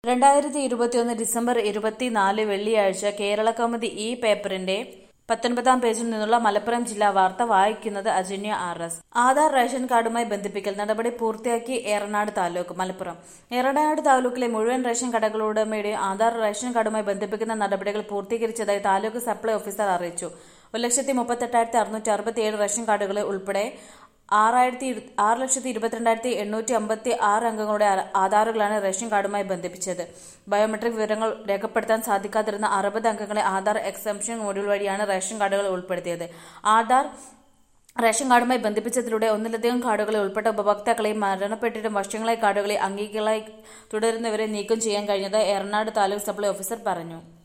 രണ്ടായിരത്തി ഇരുപത്തിയൊന്ന് ഡിസംബർ ഇരുപത്തിനാല് വെള്ളിയാഴ്ച കേരള കൗമുദി ഈ പേപ്പറിന്റെ പത്തൊൻപതാം പേജിൽ നിന്നുള്ള മലപ്പുറം ജില്ലാ വാർത്ത വായിക്കുന്നത് Ajanya R S Aadhaar ration കാർഡുമായി ബന്ധിപ്പിക്കൽ നടപടി പൂർത്തിയാക്കി ഏറനാട് താലൂക്ക് മലപ്പുറം ഏറനാട് താലൂക്കിലെ മുഴുവൻ റേഷൻ കടകളുടെയും ആധാർ റേഷൻ കാർഡുമായി ബന്ധിപ്പിക്കുന്ന നടപടികൾ പൂർത്തീകരിച്ചതായി താലൂക്ക് സപ്ലൈ ഓഫീസർ അറിയിച്ചു ഒരു ലക്ഷത്തി മുപ്പത്തെട്ടായിരത്തി അറുന്നൂറ്റി അറുപത്തിയേഴ് റേഷൻ കാർഡുകൾ ഉൾപ്പെടെ ആറായിരത്തി ഇരു- ആറ് ലക്ഷത്തി ഇരുപത്തിരണ്ടായിരത്തി എണ്ണൂറ്റി അമ്പത്തി ആറ് അംഗങ്ങളുടെ ആ- ആധാറുകളാണ് റേഷൻ കാർഡുമായി ബന്ധിപ്പിച്ചത് ബയോമെട്രിക് വിവരങ്ങൾ രേഖപ്പെടുത്താൻ സാധിക്കാതിരുന്ന അറുപത് അംഗങ്ങളെ ആധാർ എക്സംഷൻ മൊഡ്യൂൾ വഴിയാണ് റേഷൻ കാർഡുകൾ ഉൾപ്പെടുത്തിയത് ആധാർ റേഷൻ കാർഡുമായി ബന്ധിപ്പിച്ചതിലൂടെ ഒന്നിലധികം കാർഡുകളിൽ ഉൾപ്പെട്ട ഉപഭോക്താക്കളെയും മരണപ്പെട്ടിട്ടും വർഷങ്ങളായി കാർഡുകളെ അംഗീകളായി തുടരുന്നവരെ നീക്കം ചെയ്യാൻ കഴിഞ്ഞത് എറണാട് താലൂക്ക് സപ്ലൈ ഓഫീസർ പറഞ്ഞു